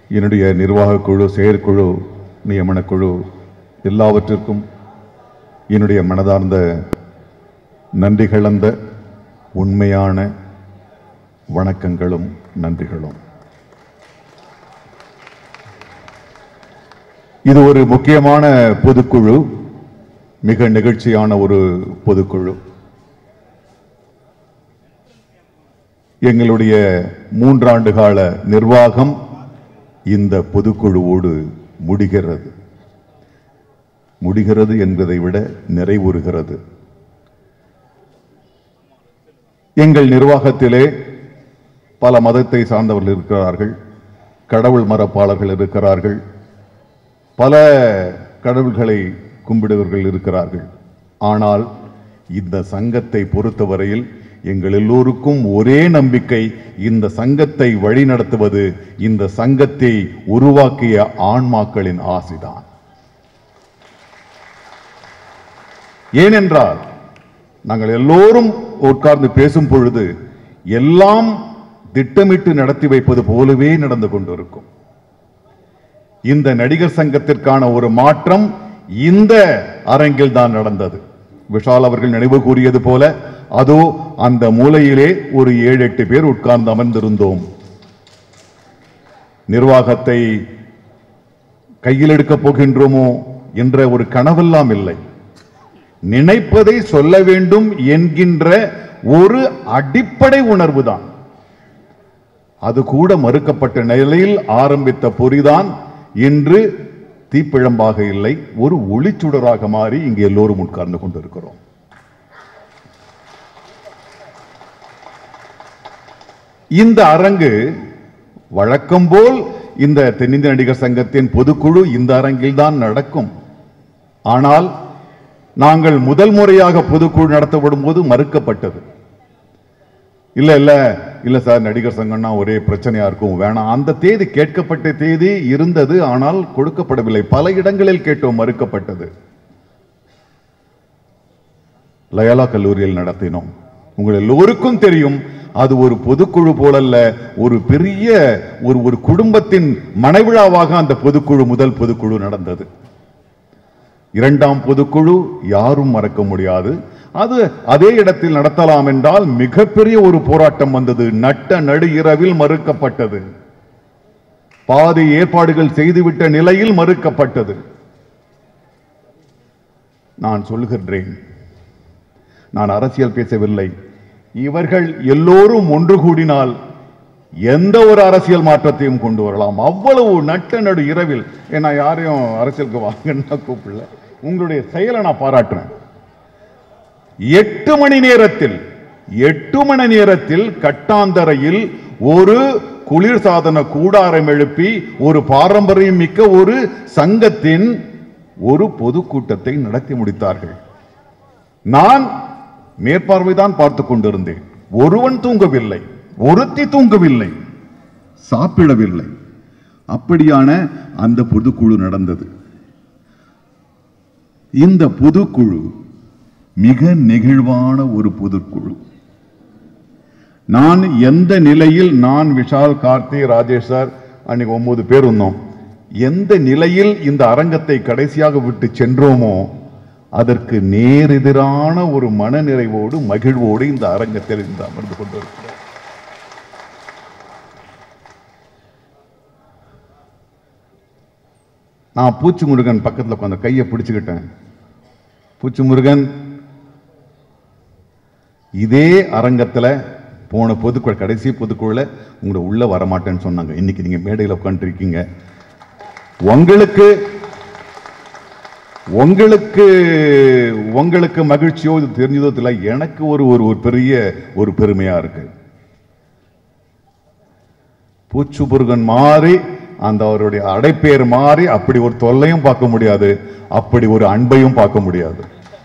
என்னுடைய நிர்வாகக் குழு செயற்குழு நியமனக் குழு எல்லாவற்றிற்கும் என்னுடைய மனதார்ந்த நன்றி கலந்த உண்மையான வணக்கங்களும் நன்றிகளும் இது ஒரு முக்கியமான பொதுக்குழு மிக நிகழ்ச்சியான ஒரு பொதுக்குழு எங்களுடைய மூன்றாண்டு கால நிர்வாகம் இந்த பொதுக்குழுவோடு முடிகிறது முடிகிறது என்பதை விட நிறைவுறுகிறது எங்கள் நிர்வாகத்திலே பல மதத்தை சார்ந்தவர்கள் இருக்கிறார்கள் கடவுள் மரப்பாளர்கள் இருக்கிறார்கள் பல கடவுள்களை கும்பிடுவர்கள் இருக்கிறார்கள் ஆனால் இந்த சங்கத்தை பொறுத்தவரையில் எங்கள் எல்லோருக்கும் ஒரே நம்பிக்கை இந்த சங்கத்தை வழிநடத்துவது இந்த சங்கத்தை உருவாக்கிய ஆன்மாக்களின் ஆசைதான் ஏனென்றால் நாங்கள் எல்லோரும் உட்கார்ந்து பேசும் பொழுது எல்லாம் திட்டமிட்டு நடத்தி வைப்பது போலவே நடந்து கொண்டிருக்கும் இந்த நடிகர் சங்கத்திற்கான ஒரு மாற்றம் இந்த அரங்கில் தான் நடந்தது விஷால் அவர்கள் நினைவு கூறியது போல அதோ அந்த மூலையிலே ஒரு ஏழு எட்டு பேர் உட்கார்ந்து அமர்ந்திருந்தோம் நிர்வாகத்தை கையில் எடுக்கப் போகின்றோமோ என்ற ஒரு கனவெல்லாம் இல்லை நினைப்பதை சொல்ல வேண்டும் என்கின்ற ஒரு அடிப்படை உணர்வு தான் அது கூட மறுக்கப்பட்ட நிலையில் ஆரம்பித்த பொறிதான் இன்று தீப்பிழம்பாக இல்லை ஒரு ஒளிச்சுடராக மாறி இங்கு எல்லோரும் உட்கார்ந்து கொண்டிருக்கிறோம் இந்த அரங்கு வழக்கம் போல் இந்த தென்னிந்திய நடிகர் சங்கத்தின் பொதுக்குழு இந்த அரங்கில் தான் நடக்கும் ஆனால் நாங்கள் முதல் முறையாக பொதுக்குழு நடத்தப்படும் போது மறுக்கப்பட்டது இல்ல இல்ல இல்ல சார் நடிகர் சங்கம்னா ஒரே பிரச்சனையா இருக்கும் வேணாம் அந்த தேதி கேட்கப்பட்ட தேதி இருந்தது ஆனால் கொடுக்கப்படவில்லை பல இடங்களில் கேட்டோம் மறுக்கப்பட்டது லயோலா கல்லூரியில் நடத்தினோம் உங்கள் எல்லோருக்கும் தெரியும் அது ஒரு பொதுக்குழு போலல்ல ஒரு பெரிய ஒரு ஒரு குடும்பத்தின் மனைவிழாவாக அந்த பொதுக்குழு முதல் பொதுக்குழு நடந்தது இரண்டாம் பொதுக்குழு யாரும் மறக்க முடியாது அது அதே இடத்தில் நடத்தலாம் என்றால் மிகப்பெரிய ஒரு போராட்டம் வந்தது நட்ட நடு இரவில் மறுக்கப்பட்டது பாதி ஏற்பாடுகள் செய்துவிட்ட நிலையில் மறுக்கப்பட்டது நான் சொல்லுகின்றேன் நான் அரசியல் பேசவில்லை இவர்கள் எல்லோரும் ஒன்று கூடினால் எந்த ஒரு அரசியல் மாற்றத்தையும் கொண்டு வரலாம் அவ்வளவு நட்ட நடு இரவில் ஏன்னா யாரையும் அரசியலுக்கு வாங்கன்னா கூப்பிடல உங்களுடைய செயலை நான் பாராட்டுறேன் எட்டு மணி நேரத்தில் எட்டு மணி நேரத்தில் கட்டாந்தரையில் ஒரு குளிர்சாதன கூடாரம் எழுப்பி ஒரு பாரம்பரியம் மிக்க ஒரு சங்கத்தின் ஒரு பொதுக்கூட்டத்தை நடத்தி முடித்தார்கள் நான் மேற்பார்வைதான் பார்த்து கொண்டிருந்தேன் ஒருவன் தூங்கவில்லை ஒருத்தி தூங்கவில்லை சாப்பிடவில்லை அப்படியான அந்த பொதுக்குழு நடந்தது இந்த பொதுக்குழு மிக நெகிழ்வான ஒரு பொதுக்குழு நான் எந்த நிலையில் நான் விஷால் கார்த்தி ராஜேஷ் சார் அன்னைக்கு ஒன்பது பேர் இருந்தோம் எந்த நிலையில் இந்த அரங்கத்தை கடைசியாக விட்டு சென்றோமோ அதற்கு நேரெதிரான ஒரு மனநிறைவோடு மகிழ்வோடு இந்த அரங்கத்தில் இருந்து அமர்ந்து கொண்டிருக்கிறோம் நான் பூச்சி முருகன் பக்கத்தில் உட்காந்து கையை பிடிச்சுக்கிட்டேன் பூச்சி முருகன் இதே அரங்கத்தில் போன பொதுக்குழு கடைசி பொதுக்குழுல உங்களை உள்ள வரமாட்டேன்னு சொன்னாங்க இன்னைக்கு நீங்க மேடையில் உட்காந்துருக்கீங்க உங்களுக்கு உங்களுக்கு உங்களுக்கு மகிழ்ச்சியோ இது தெரிஞ்சதோ தெரியல எனக்கு ஒரு ஒரு ஒரு பெரிய ஒரு பெருமையா இருக்கு பூச்சு முருகன் மாறி அந்த அவருடைய அடைப்பேர் மாறி அப்படி ஒரு தொல்லையும் பார்க்க முடியாது அப்படி ஒரு அன்பையும் பார்க்க முடியாது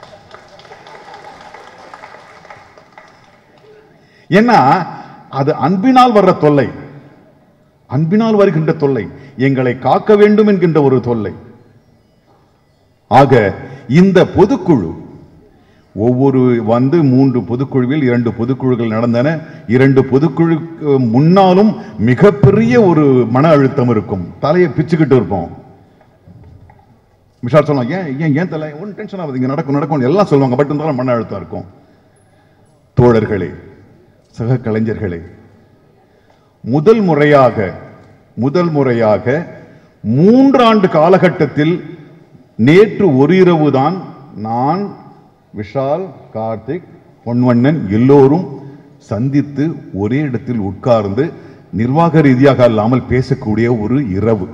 ஏன்னா அது அன்பினால் வர்ற தொல்லை அன்பினால் வருகின்ற தொல்லை எங்களை காக்க வேண்டும் என்கின்ற ஒரு தொல்லை ஆக இந்த பொதுக்குழு ஒவ்வொரு வந்து மூன்று பொதுக்குழுவில் இரண்டு பொதுக்குழுக்கள் நடந்தன இரண்டு பொதுக்குழு முன்னாலும் மிகப்பெரிய ஒரு மன அழுத்தம் இருக்கும் தலையை பிச்சுக்கிட்டு இருப்போம் விஷால் சொல்லுவாங்க ஏன் ஏன் ஏன் தலை ஒன்றும் டென்ஷன் ஆகுது இங்க நடக்கும் நடக்கும் எல்லாம் சொல்லுவாங்க பட் இருந்தாலும் மன அழுத்தம் இருக்கும் தோழர்களே சக கலைஞர்களே முதல் முறையாக முதல் முறையாக மூன்றாண்டு காலகட்டத்தில் நேற்று ஒரு இரவு தான் நான் விஷால் கார்த்திக் பொன்வண்ணன் எல்லோரும் சந்தித்து ஒரே இடத்தில் உட்கார்ந்து நிர்வாக ரீதியாக அல்லாமல் பேசக்கூடிய ஒரு இரவு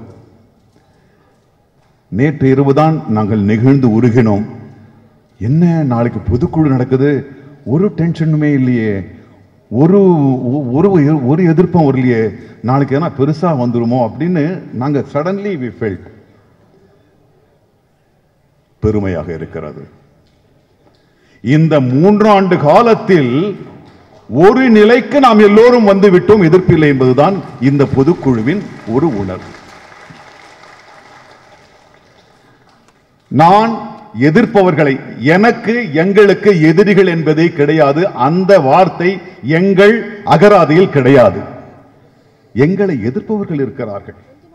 நேற்று இரவுதான் நாங்கள் நெகிழ்ந்து உருகினோம் என்ன நாளைக்கு பொதுக்குழு நடக்குது ஒரு டென்ஷனுமே இல்லையே ஒரு ஒ- ஒரு ஒரு எதிர்ப்பும் வரலையே நாளைக்கு ஏன்னா பெருசா வந்துருமோ அப்படின்னு நாங்க சடன்லி வி ஃபெல்ட் பெருமையாக இருக்கிறது இந்த மூன்றாண்டு காலத்தில் ஒரு நிலைக்கு நாம் எல்லோரும் வந்து விட்டோம் எதிர்ப்பில்லை என்பதுதான் இந்த பொதுக்குழுவின் ஒரு உணர்வு நான் எதிர்ப்பவர்களை எனக்கு எங்களுக்கு எதிரிகள் என்பதே கிடையாது அந்த வார்த்தை எங்கள் அகராதியில் கிடையாது எங்களை எதிர்ப்பவர்கள் இருக்கிறார்கள்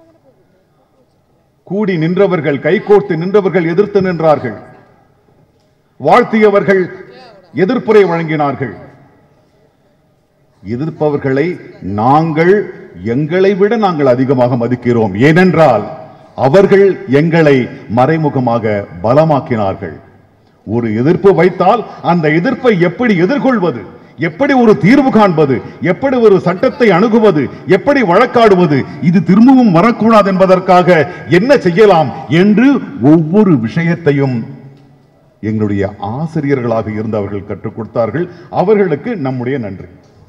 கூடி நின்றவர்கள் கைகோர்த்து நின்றவர்கள் எதிர்த்து நின்றார்கள் வாழ்த்தியவர்கள் எதிர்ப்புரை வழங்கினார்கள் எதிர்ப்பவர்களை நாங்கள் எங்களை விட நாங்கள் அதிகமாக மதிக்கிறோம் ஏனென்றால் அவர்கள் எங்களை மறைமுகமாக பலமாக்கினார்கள் ஒரு எதிர்ப்பு வைத்தால் அந்த எதிர்ப்பை எப்படி எதிர்கொள்வது எப்படி ஒரு தீர்வு காண்பது எப்படி ஒரு சட்டத்தை அணுகுவது எப்படி வழக்காடுவது இது திரும்பவும் வரக்கூடாது என்பதற்காக என்ன செய்யலாம் என்று ஒவ்வொரு விஷயத்தையும் எங்களுடைய ஆசிரியர்களாக இருந்தவர்கள் கற்றுக் கொடுத்தார்கள் அவர்களுக்கு நம்முடைய நன்றி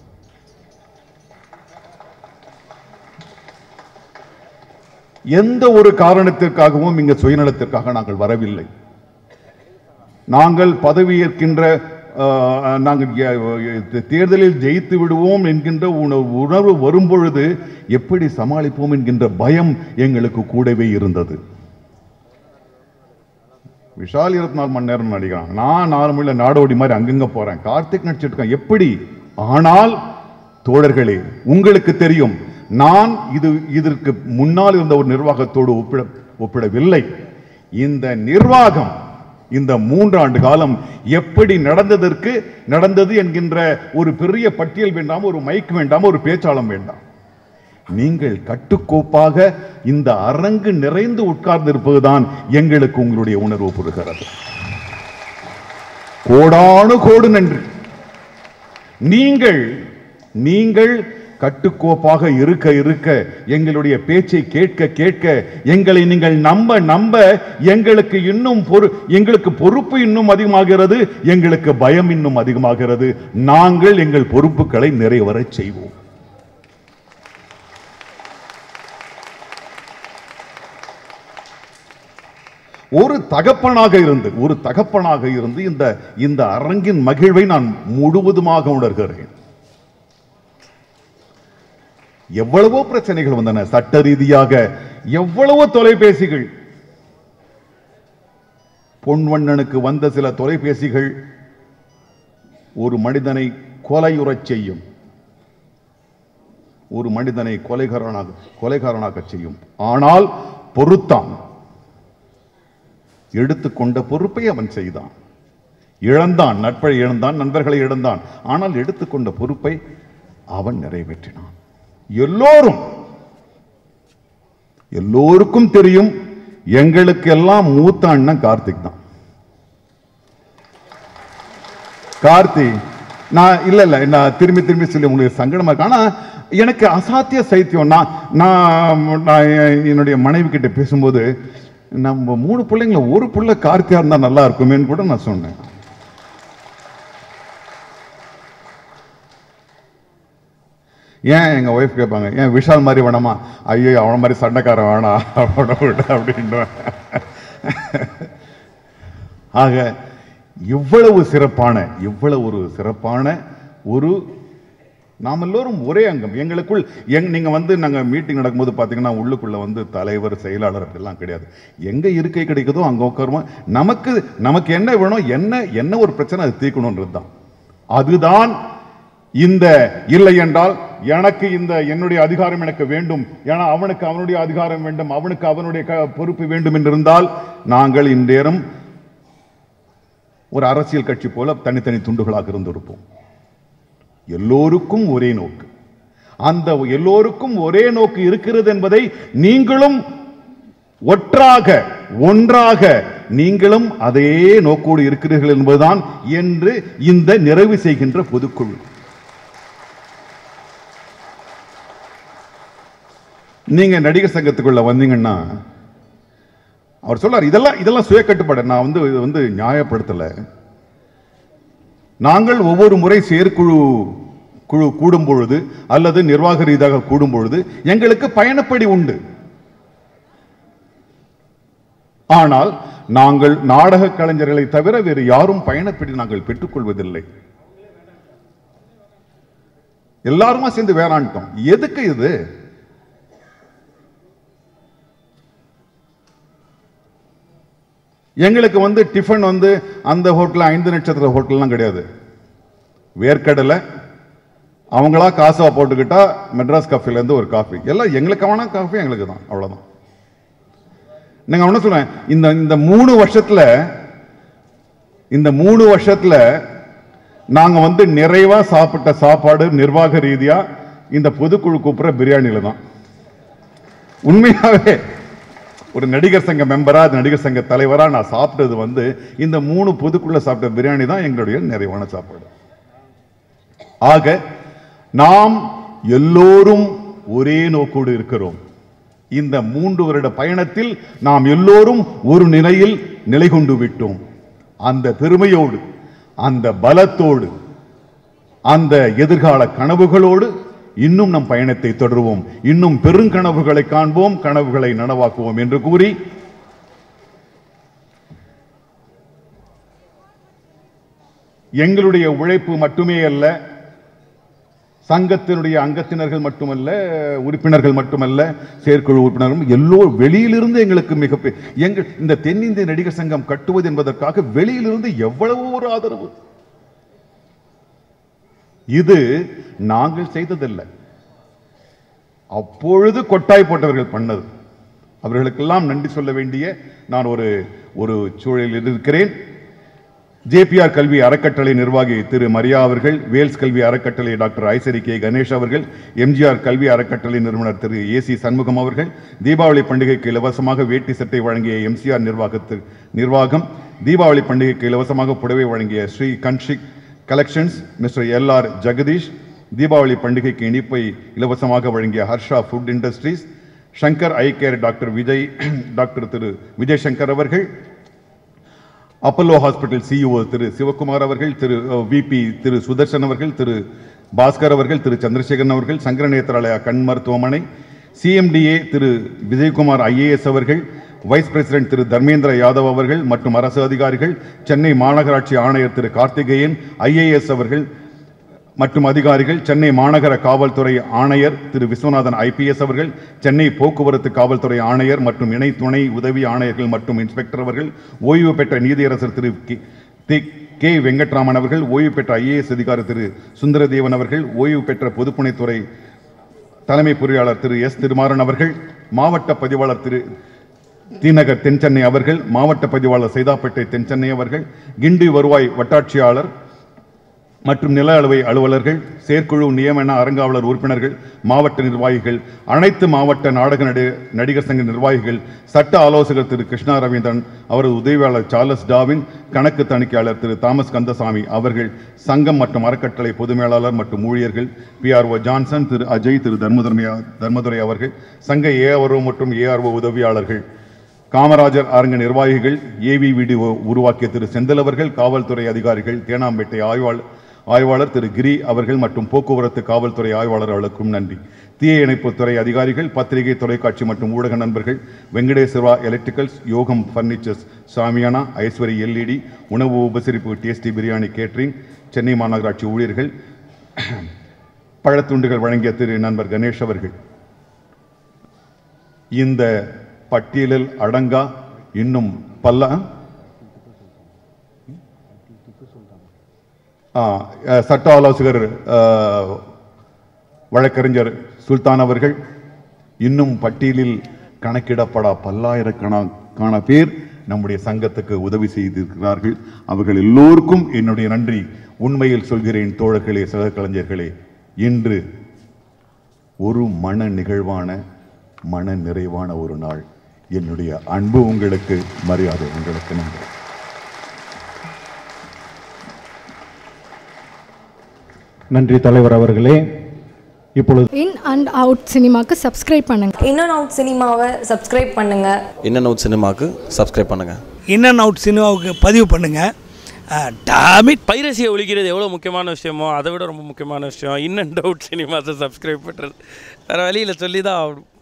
எந்த ஒரு காரணத்திற்காகவும் இங்க சுயநலத்திற்காக நாங்கள் வரவில்லை நாங்கள் பதவியேற்கின்ற ஆஹ், நாங்கள் எ- தேர்தலில் ஜெயித்து விடுவோம் என்கின்ற உண- உணர்வு வரும்பொழுது எப்படி சமாளிப்போம் என்கின்ற பயம் எங்களுக்கு கூடவே இருந்தது விஷால் இருபத்தி நாலு மணி நேரம் நடிக்கிறான் நான் நாலு மணில நாடோடி மாதிரி அங்கங்க போறேன் கார்த்திக் நடிச்சிட்டு இருக்கான் எப்படி ஆனால் தோழர்களே உங்களுக்கு தெரியும் நான் இது இதற்கு முன்னால் இருந்த ஒரு நிர்வாகத்தோடு ஒப்பிட ஒப்பிடவில்லை இந்த நிர்வாகம் இந்த மூன்றாண்டு காலம் எப்படி நடந்ததற்கு நடந்தது என்கின்ற ஒரு பெரிய பட்டியல் வேண்டாம் ஒரு மைக் வேண்டாம் ஒரு பேச்சாளம் வேண்டாம் நீங்கள் கட்டுக்கோப்பாக இந்த அரங்கு நிறைந்து உட்கார்ந்து இருப்பதுதான் எங்களுக்கு உங்களுடைய உணர்வு புரிகிறது கோடானு கோடு நன்றி நீங்கள் நீங்கள் கட்டுக்கோப்பாக இருக்க இருக்க எங்களுடைய பேச்சை கேட்க கேட்க எங்களை நீங்கள் நம்ப நம்ப எங்களுக்கு இன்னும் பொறு எங்களுக்கு பொறுப்பு இன்னும் அதிகமாகிறது எங்களுக்கு பயம் இன்னும் அதிகமாகிறது நாங்கள் எங்கள் பொறுப்புகளை நிறைவேறச் செய்வோம் ஒரு தகப்பனாக இருந்து ஒரு தகப்பனாக இருந்து இந்த இந்த அரங்கின் மகிழ்வை நான் முழுவதுமாக உணர்கிறேன் எவ்வளவோ பிரச்சனைகள் வந்தன சட்ட ரீதியாக எவ்வளவோ தொலைபேசிகள் பொன்வண்ணனுக்கு வந்த சில தொலைபேசிகள் ஒரு மனிதனை கொலையுறச் செய்யும் ஒரு மனிதனை கொலைகாரனாக கொலைகாரனாக செய்யும் ஆனால் பொறுத்தான் எடுத்துக்கொண்ட பொறுப்பை அவன் செய்தான் இழந்தான் நட்பை இழந்தான் நண்பர்களை இழந்தான் ஆனால் எடுத்துக்கொண்ட பொறுப்பை அவன் நிறைவேற்றினான் எல்லோரும் எல்லோருக்கும் தெரியும் எங்களுக்கெல்லாம் மூத்த அண்ணன் கார்த்திக் தான் கார்த்தி நான் இல்ல இல்ல நான் திரும்பி திரும்பி சொல்லி உங்களுக்கு சங்கடமா இருக்கு ஆனா எனக்கு அசாத்திய சைத்தியம் நான் நான் நான் என்னுடைய மனைவி கிட்ட பேசும்போது நம்ம மூணு பிள்ளைங்கள ஒரு புள்ள கார்த்தியா இருந்தா நல்லா இருக்குமேன்னு கூட நான் சொன்னேன் ஏன் எங்க ஒய்ஃப் கேட்பாங்க ஏன் விஷால் மாதிரி வேணாமா ஐயோ அவன மாதிரி சண்டைக்காரன் வேணாம் அவனை விட அப்படின்னு ஆக இவ்வளவு சிறப்பான இவ்வளவு ஒரு சிறப்பான ஒரு நாம் எல்லோரும் ஒரே அங்கம் எங்களுக்குள் எங் நீங்க வந்து நாங்க மீட்டிங் நடக்கும்போது பாத்தீங்கன்னா உள்ளுக்குள்ள வந்து தலைவர் செயலாளர் அப்படிலாம் கிடையாது எங்க இருக்கை கிடைக்குதோ அங்க உட்காருவோம் நமக்கு நமக்கு என்ன வேணும் என்ன என்ன ஒரு பிரச்சனை அது தீர்க்கணுன்றது தான் அதுதான் இந்த இல்லை என்றால் எனக்கு இந்த என்னுடைய அதிகாரம் எனக்கு வேண்டும் ஏன்னா அவனுக்கு அவனுடைய அதிகாரம் வேண்டும் அவனுக்கு அவனுடைய க- பொறுப்பு வேண்டும் என்று இருந்தால் நாங்கள் இந்நேரம் ஒரு அரசியல் கட்சி போல தனித்தனி துண்டுகளாக இருந்திருப்போம் எல்லோருக்கும் ஒரே நோக்கு அந்த எல்லோருக்கும் ஒரே நோக்கு இருக்கிறது என்பதை நீங்களும் ஒற்றாக ஒன்றாக நீங்களும் அதே நோக்கோடு இருக்கிறீர்கள் என்பதுதான் என்று இந்த நிறைவு செய்கின்ற பொதுக்குழு நீங்க நடிகர் சங்கத்துக்குள்ள வந்தீங்கன்னா அவர் சொல்றார் இதெல்லாம் இதெல்லாம் சுய கட்டுப்பாடு நான் வந்து இது வந்து நியாயப்படுத்தல நாங்கள் ஒவ்வொரு முறை செயற்குழு குழு கூடும் பொழுது அல்லது நிர்வாக ரீதியாக கூடும் பொழுது எங்களுக்கு பயணப்படி உண்டு ஆனால் நாங்கள் நாடக கலைஞர்களை தவிர வேறு யாரும் பயணப்படி நாங்கள் பெற்றுக்கொள்வதில்லை எல்லாருமா சேர்ந்து வேறான்ட்டோம் எதுக்கு இது எங்களுக்கு வந்து டிஃபன் வந்து அந்த ஹோட்டல் ஐந்து நட்சத்திர ஹோட்டல்லாம் கிடையாது வேர்க்கடலை அவங்களா காசா போட்டுக்கிட்டா மெட்ராஸ் காஃபில இருந்து ஒரு காஃபி எல்லாம் எங்களுக்கு அவனா காஃபி எங்களுக்கு தான் அவ்வளவுதான் நீங்க என்ன சொல்றேன் இந்த இந்த மூணு வருஷத்துல இந்த மூணு வருஷத்துல நாங்க வந்து நிறைவா சாப்பிட்ட சாப்பாடு நிர்வாக ரீதியா இந்த பொதுக்குழு கூப்பிடுற பிரியாணியில தான் உண்மையாவே ஒரு நடிகர் சங்க மெம்பரா நடிகர் சங்க தலைவரா நான் சாப்பிட்டது வந்து இந்த மூணு பொதுக்குள்ள சாப்பிட்ட பிரியாணி தான் எங்களுடைய நிறைவான சாப்பாடு ஆக நாம் எல்லோரும் ஒரே நோக்கோடு இருக்கிறோம் இந்த மூன்று வருட பயணத்தில் நாம் எல்லோரும் ஒரு நிலையில் நிலை கொண்டு விட்டோம் அந்த பெருமையோடு அந்த பலத்தோடு அந்த எதிர்கால கனவுகளோடு இன்னும் நம் பயணத்தை தொடருவோம் இன்னும் பெருங்கனவுகளை காண்போம் கனவுகளை நனவாக்குவோம் என்று கூறி எங்களுடைய உழைப்பு மட்டுமே அல்ல சங்கத்தினுடைய அங்கத்தினர்கள் மட்டுமல்ல உறுப்பினர்கள் மட்டுமல்ல செயற்குழு உறுப்பினர்களும் எல்லோரும் வெளியிலிருந்து எங்களுக்கு மிக பெ- எங்கள் இந்த தென்னிந்திய நடிகர் சங்கம் கட்டுவது என்பதற்காக வெளியிலிருந்து எவ்வளவு ஒரு ஆதரவு இது நாங்கள் செய்ததில்லை அப்பொழுது கொட்டாய் போட்டவர்கள் பண்ணது அவர்களுக்கெல்லாம் நன்றி சொல்ல வேண்டிய நான் ஒரு ஒரு சூழலில் இருக்கிறேன் ஜேபிஆர் கல்வி அறக்கட்டளை நிர்வாகி திரு மரியா அவர்கள் வேல்ஸ் கல்வி அறக்கட்டளை டாக்டர் ஐசரி கே கணேஷ் அவர்கள் எம்ஜிஆர் கல்வி அறக்கட்டளை நிறுவனர் திரு ஏசி சண்முகம் அவர்கள் தீபாவளி பண்டிகைக்கு இலவசமாக வேட்டி சட்டை வழங்கிய எம்சிஆர் நிர்வாகத்து நிர்வாகம் தீபாவளி பண்டிகைக்கு இலவசமாக புடவை வழங்கிய Shri Kanshik collections mister L R Jagadish Deepavali பண்டிகைக்கு இனிப்பை இலவசமாக வழங்கிய Harsha food industries Shankar eye care doctor Vijay doctor Thiru Vijay Shankar அவர்கள் Apollo hospital CEO Thiru Sivakumar அவர்கள் திரு விபி திரு சுதர்சன் அவர்கள் திரு பாஸ்கர் அவர்கள் திரு சந்திரசேகரன் அவர்கள் சங்கர நேத்ராலயா கண் மருத்துவமனை சிஎம்டிஏ திரு விஜயகுமார் ஐஏஎஸ் அவர்கள் வைஸ் பிரசிடென்ட் திரு தர்மேந்திர யாதவ் அவர்கள் மற்றும் அரசு அதிகாரிகள் சென்னை மாநகராட்சி ஆணையர் திரு கார்த்திகேயன் ஐஏஎஸ் அவர்கள் மற்றும் அதிகாரிகள் சென்னை மாநகர காவல்துறை ஆணையர் திரு விஸ்வநாதன் ஐபிஎஸ் அவர்கள் சென்னை போக்குவரத்து காவல்துறை ஆணையர் மற்றும் இணை துணை உதவி ஆணையர்கள் மற்றும் இன்ஸ்பெக்டர் அவர்கள் ஓய்வு பெற்ற நீதியரசர் திரு கி- தி கே வெங்கட்ராமன் அவர்கள் ஓய்வு பெற்ற ஐஏஎஸ் அதிகாரி திரு சுந்தரதேவன் அவர்கள் ஓய்வு பெற்ற பொதுப்பணித்துறை தலைமை பொறியாளர் திரு எஸ் திருமாறன் அவர்கள் மாவட்ட பதிவாளர் திரு தீநகர் தென்சென்னை அவர்கள் மாவட்ட பதிவாளர் சைதாப்பேட்டை தென்சென்னை அவர்கள் கிண்டி வருவாய் வட்டாட்சியாளர் மற்றும் நில அளவை அலுவலர்கள் செயற்குழு நியமன அறங்காவலர் உறுப்பினர்கள் மாவட்ட நிர்வாகிகள் அனைத்து மாவட்ட நாடக நடி நடிகர் சங்க நிர்வாகிகள் சட்ட ஆலோசகர் திரு கிருஷ்ணா ரவீந்திரன் அவரது உதவியாளர் சார்லஸ் டாவின் கணக்கு தணிக்கையாளர் திரு தாமஸ் கந்தசாமி அவர்கள் சங்கம் மற்றும் அறக்கட்டளை பொது மேலாளர் மற்றும் ஊழியர்கள் பிஆர்ஓ ஜான்சன் திரு அஜய் திரு தர்மதுரை தர்மதுரை அவர்கள் சங்க ஏஆர்ஓ மற்றும் ஏஆர்ஓ உதவியாளர்கள் காமராஜர் அரங்க நிர்வாகிகள் ஏவி வீடியோ உருவாக்கிய திரு செந்தில் அவர்கள் காவல்துறை அதிகாரிகள் தேனாம்பேட்டை ஆய்வாளர் ஆய்வாளர் திரு கிரி அவர்கள் மற்றும் போக்குவரத்து காவல்துறை ஆய்வாளர் அவர்களுக்கும் நன்றி தீய இணைப்புத்துறை அதிகாரிகள் பத்திரிகை தொலைக்காட்சி மற்றும் ஊடக நண்பர்கள் Venkateswara electricals Yogam furnitures shamiana Aishwari LED உணவு உபசரிப்பு டேஸ்டி பிரியாணி கேட்டரிங் சென்னை மாநகராட்சி ஊழியர்கள் பழத்துண்டுகள் வழங்கிய திரு நண்பர் கணேஷ் அவர்கள் இந்த பட்டியலில் அடங்கா இன்னும் பல ஆ, அஹ், சட்ட ஆலோசகர் அஹ், வழக்கறிஞர் சுல்தான் அவர்கள் இன்னும் பட்டியலில் கணக்கிடப்படா பல்லாயிரக்கணக்கான பேர் நம்முடைய சங்கத்துக்கு உதவி செய்திருக்கிறார்கள் அவர்கள் எல்லோருக்கும் என்னுடைய நன்றி உண்மையில் சொல்கிறேன் தோழர்களே சக கலைஞர்களே இன்று ஒரு மன நிகழ்வான மன நிறைவான ஒரு நாள் என்னுடைய அன்பு உங்களுக்கு மரியாதை உங்களுக்கு நன்றி நன்றி தலைவர் அவர்களே இப்பொழுது இன் அண்ட் அவுட் சினிமாக்கு சப்ஸ்கிரைப் பண்ணுங்க இன் அண்ட் அவுட் சினிமாவை சப்ஸ்கிரைப் பண்ணுங்கள் இன்னன் அவுட் சினிமாவுக்கு சப்ஸ்கிரைப் பண்ணுங்கள் இன் அண்ட் அவுட் சினிமாவுக்கு பதிவு பண்ணுங்கள் டாமிட் பைரசியை ஒழிக்கிறது எவ்வளோ முக்கியமான விஷயமோ அதை விட ரொம்ப முக்கியமான விஷயம் இன் அண்ட் அவுட் சினிமாஸை சப்ஸ்கிரைப் பண்ணுறது வேறு வழியில் சொல்லி தான் ஆகணும்